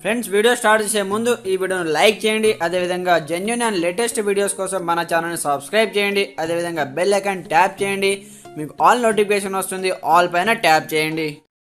friends video start చేసే ముందు ఈ వీడియోను లైక్ చేయండి అదేవిధంగా జెన్యున్ అండ్ లేటెస్ట్ వీడియోస్ కోసం మన ఛానల్ని సబ్స్క్రైబ్ చేయండి అదేవిధంగా బెల్ ఐకాన్ ట్యాప్ చేయండి మీకు ఆల్ నోటిఫికేషన్ వస్తుంది ఆల్ పైన ట్యాప్ చేయండి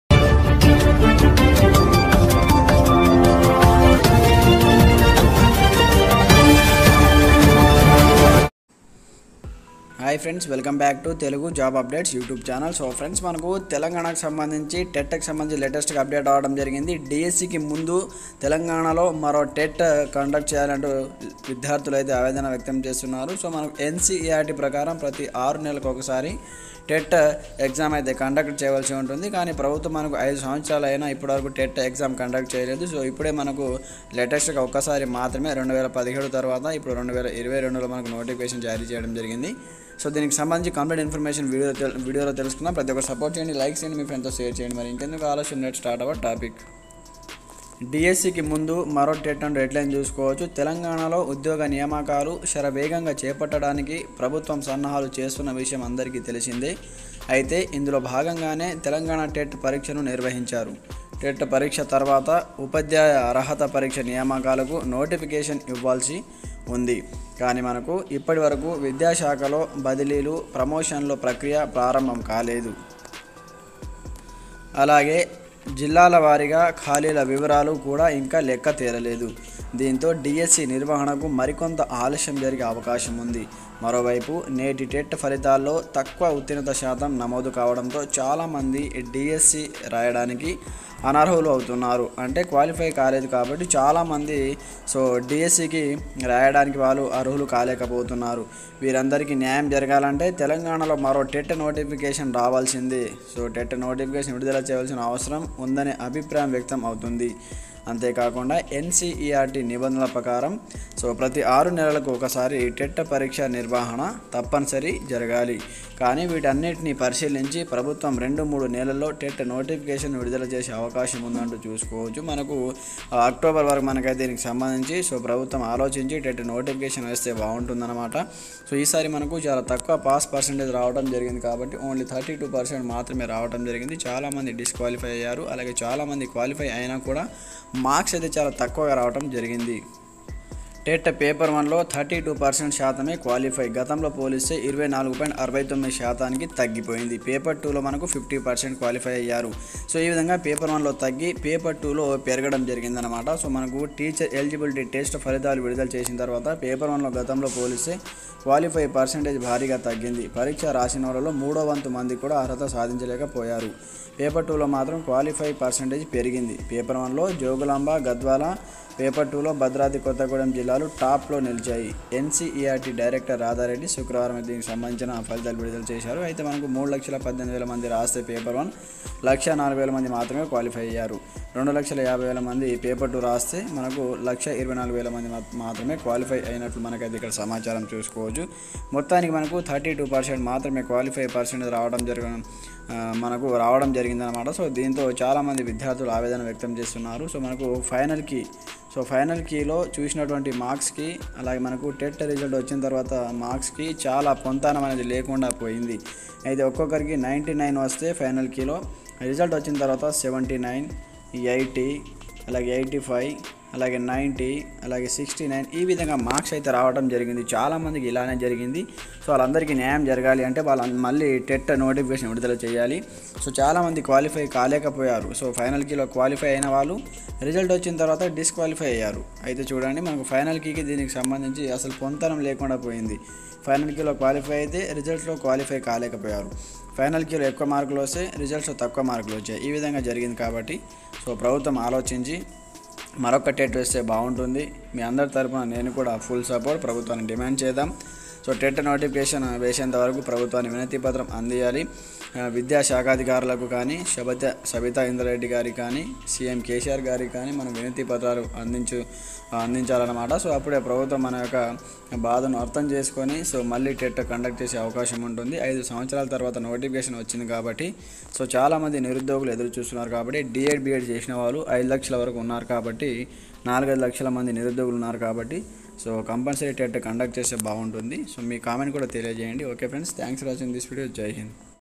hi friends welcome back to Telugu job updates YouTube channel so friends మనకు తెలంగాణకు సంబంధించి టెట్కి సంబంధించి లేటెస్ట్గా అప్డేట్ అవ్వడం జరిగింది డిఎస్సికి ముందు తెలంగాణలో మరో టెట్ కండక్ట్ చేయాలంటూ విద్యార్థులు అయితే ఆవేదన వ్యక్తం చేస్తున్నారు సో మనకు ఎన్సీఈఆర్టీ ప్రకారం ప్రతి ఆరు నెలలకు ఒకసారి టెట్ ఎగ్జామ్ అయితే కండక్ట్ చేయవలసి ఉంటుంది కానీ ప్రభుత్వం మనకు ఐదు సంవత్సరాలు అయినా ఇప్పటివరకు టెట్ ఎగ్జామ్ కండక్ట్ చేయలేదు సో ఇప్పుడే మనకు లేటెస్ట్గా ఒక్కసారి మాత్రమే రెండు వేల పదిహేడు తర్వాత ఇప్పుడు రెండు వేల ఇరవై రెండులో మనకు నోటిఫికేషన్ జారీ చేయడం జరిగింది సో దీనికి సంబంధించి కంప్లీట్ ఇన్ఫర్మేషన్ వీడియో వీడియోలో తెలుసుకుందాం ప్రతి ఒక్కరు సపోర్ట్ చేయండి లైక్ చేయండి మీ ఫ్రెండ్తో షేర్ చేయండి మరి ఇంకెందుకు ఆలోచన నెట్ స్టార్ట్ అవ్వ టాపిక్ డిఎస్సికి ముందు మరో టెట్ అండ్ డెడ్లైన్ చూసుకోవచ్చు తెలంగాణలో ఉద్యోగ నియామకాలు శరవేగంగా చేపట్టడానికి ప్రభుత్వం సన్నాహాలు చేస్తున్న విషయం అందరికీ తెలిసిందే అయితే ఇందులో భాగంగానే తెలంగాణ టెట్ పరీక్షను నిర్వహించారు టెట్ పరీక్ష తర్వాత ఉపాధ్యాయ అర్హత పరీక్ష నియామకాలకు నోటిఫికేషన్ ఇవ్వాల్సి ఉంది కానీ మనకు ఇప్పటి వరకు విద్యాశాఖలో బదిలీలు ప్రమోషన్ల ప్రక్రియ ప్రారంభం కాలేదు అలాగే జిల్లాల వారీగా ఖాళీల వివరాలు కూడా ఇంకా లెక్క తేలలేదు దీంతో డిఎస్సి నిర్వహణకు మరికొంత ఆలస్యం జరిగే అవకాశం ఉంది మరోవైపు నేటి టెట్ ఫలితాల్లో తక్కువ ఉత్తీర్ణత శాతం నమోదు కావడంతో చాలామంది డిఎస్సి రాయడానికి అనర్హులు అవుతున్నారు అంటే క్వాలిఫై కాలేదు కాబట్టి చాలామంది సో డిఎస్సికి రాయడానికి వాళ్ళు అర్హులు కాలేకపోతున్నారు వీరందరికీ న్యాయం జరగాలంటే తెలంగాణలో మరో టెట్ నోటిఫికేషన్ రావాల్సిందే సో టెట్ నోటిఫికేషన్ విడుదల చేయవలసిన అవసరం ఉందనే అభిప్రాయం వ్యక్తం అవుతుంది అంతేకాకుండా ఎన్సీఈఆర్టీ నిబంధనల ప్రకారం సో ప్రతి ఆరు నెలలకు ఒకసారి టెట్ పరీక్ష నిర్వహణ తప్పనిసరి జరగాలి కానీ వీటన్నిటిని పరిశీలించి ప్రభుత్వం రెండు మూడు నెలల్లో టెట్ నోటిఫికేషన్ విడుదల చేసే అవకాశం ఉందంటూ చూసుకోవచ్చు మనకు ఆ, అక్టోబర్ వరకు మనకైతే దీనికి సంబంధించి సో ప్రభుత్వం ఆలోచించి టెట్ నోటిఫికేషన్ వేస్తే బాగుంటుందన్నమాట సో ఈసారి మనకు చాలా తక్కువ పాస్ పర్సంటేజ్ రావడం జరిగింది కాబట్టి ఓన్లీ థర్టీ టూ పర్సెంట్ మాత్రమే రావడం జరిగింది చాలామంది డిస్క్వాలిఫై అయ్యారు అలాగే చాలామంది క్వాలిఫై అయినా కూడా మార్క్స్ అయితే చాలా తక్కువగా రావడం జరిగింది టెట్ పేపర్ వన్లో థర్టీ టూ పర్సెంట్ శాతమే క్వాలిఫై గతంలో పోలిస్తే ఇరవై నాలుగు పాయింట్ అరవై తొమ్మిది శాతానికి తగ్గిపోయింది పేపర్ టూలో మనకు ఫిఫ్టీ పర్సెంట్ క్వాలిఫై అయ్యారు సో ఈ విధంగా పేపర్ వన్లో తగ్గి పేపర్ టూలో పెరగడం జరిగిందనమాట సో మనకు టీచర్ ఎలిజిబిలిటీ టెస్ట్ ఫలితాలు విడుదల చేసిన తర్వాత పేపర్ వన్లో గతంలో పోలిస్తే క్వాలిఫై పర్సెంటేజ్ భారీగా తగ్గింది పరీక్ష రాసిన వాళ్ళలో మూడో వంతు మంది కూడా అర్హత సాధించలేకపోయారు పేపర్ టూలో మాత్రం క్వాలిఫై పర్సెంటేజ్ పెరిగింది పేపర్ వన్లో జోగులాంబ గద్వాల పేపర్ టూలో భద్రాద్రి కొత్తగూడెం జిల్లాలు టాప్లో నిలిచాయి ఎన్సీఈఆర్టీ డైరెక్టర్ రాధారెడ్డి శుక్రవారం దీనికి సంబంధించిన ఫలితాలు విడుదల చేశారు అయితే మనకు మూడు లక్షల పద్దెనిమిది వేల మంది రాస్తే పేపర్ వన్ లక్ష నాలుగు వేల మంది మాత్రమే క్వాలిఫై అయ్యారు రెండు లక్షల యాభై వేల మంది పేపర్ టూ రాస్తే మనకు లక్ష ఇరవై నాలుగు వేల మంది మా- మాత్రమే క్వాలిఫై అయినట్లు మనకైతే ఇక్కడ సమాచారం చూసుకోవచ్చు మొత్తానికి మనకు థర్టీ టూ పర్సెంట్ మాత్రమే క్వాలిఫై పర్సెంట్ రావడం జరగడం ఆ, మనకు రావడం జరిగిందనమాట సో దీంతో చాలామంది విద్యార్థులు ఆవేదన వ్యక్తం చేస్తున్నారు సో మనకు ఫైనల్కి సో ఫైనల్ కీలో చూసినటువంటి మార్క్స్కి అలాగే మనకు టెట్ రిజల్ట్ వచ్చిన తర్వాత మార్క్స్కి చాలా పొంతానం అనేది లేకుండా పోయింది అయితే ఒక్కొక్కరికి నైంటీ నైన్ వస్తే ఫైనల్ కీలో రిజల్ట్ వచ్చిన తర్వాత సెవెంటీ నైన్ ఎయిటీ అలాగే ఎయిటీ ఫైవ్ అలాగే నైంటీ అలాగే సిక్స్టీ నైన్ ఈ విధంగా మార్క్స్ అయితే రావడం జరిగింది చాలామందికి ఇలానే జరిగింది సో వాళ్ళందరికీ న్యాయం జరగాలి అంటే వాళ్ళ మళ్ళీ టెట్ నోటిఫికేషన్ విడుదల చేయాలి సో చాలామంది క్వాలిఫై కాలేకపోయారు సో ఫైనల్ కీలో క్వాలిఫై అయిన వాళ్ళు రిజల్ట్ వచ్చిన తర్వాత డిస్క్వాలిఫై అయ్యారు అయితే చూడండి మనకు ఫైనల్ కీకి దీనికి సంబంధించి అసలు పొంతనం లేకుండా పోయింది ఫైనల్ కీలో క్వాలిఫై అయితే రిజల్ట్స్లో క్వాలిఫై కాలేకపోయారు ఫైనల్ కీలో ఎక్కువ మార్కులు వస్తే రిజల్ట్స్లో తక్కువ మార్కులు వచ్చాయి ఈ విధంగా జరిగింది కాబట్టి సో ప్రభుత్వం ఆలోచించి మరొక టెట్ వేస్తే బాగుంటుంది మీ అందరి తరపున నేను కూడా ఫుల్ సపోర్ట్ ప్రభుత్వాన్ని డిమాండ్ చేద్దాం సో టెట్ నోటిఫికేషన్ వేసేంత వరకు ప్రభుత్వాన్ని వినతి పత్రం అందియాలి ఆ, విద్యాశాఖాధికారులకు కానీ శబత సబితా ఇంద్రారెడ్డి గారికి కానీ సీఎం కేసీఆర్ గారికి కానీ మనం వినతి పత్రాలు అందించు అందించాలన్నమాట సో అప్పుడే ప్రభుత్వం మన యొక్క బాధను అర్థం చేసుకొని సో మళ్ళీ టెట్ కండక్ట్ చేసే అవకాశం ఉంటుంది ఐదు సంవత్సరాల తర్వాత నోటిఫికేషన్ వచ్చింది కాబట్టి సో చాలామంది నిరుద్యోగులు ఎదురు చూస్తున్నారు కాబట్టి డిఎడ్ బిఎడ్ చేసిన వాళ్ళు ఐదు లక్షల వరకు ఉన్నారు కాబట్టి నాలుగైదు లక్షల మంది నిరుద్యోగులు ఉన్నారు కాబట్టి సో కంపల్సరీ టెట్ కండక్ట్ చేస్తే బాగుంటుంది సో మీ కామెంట్ కూడా తెలియజేయండి okay friends thanks for watching this video జై హింద్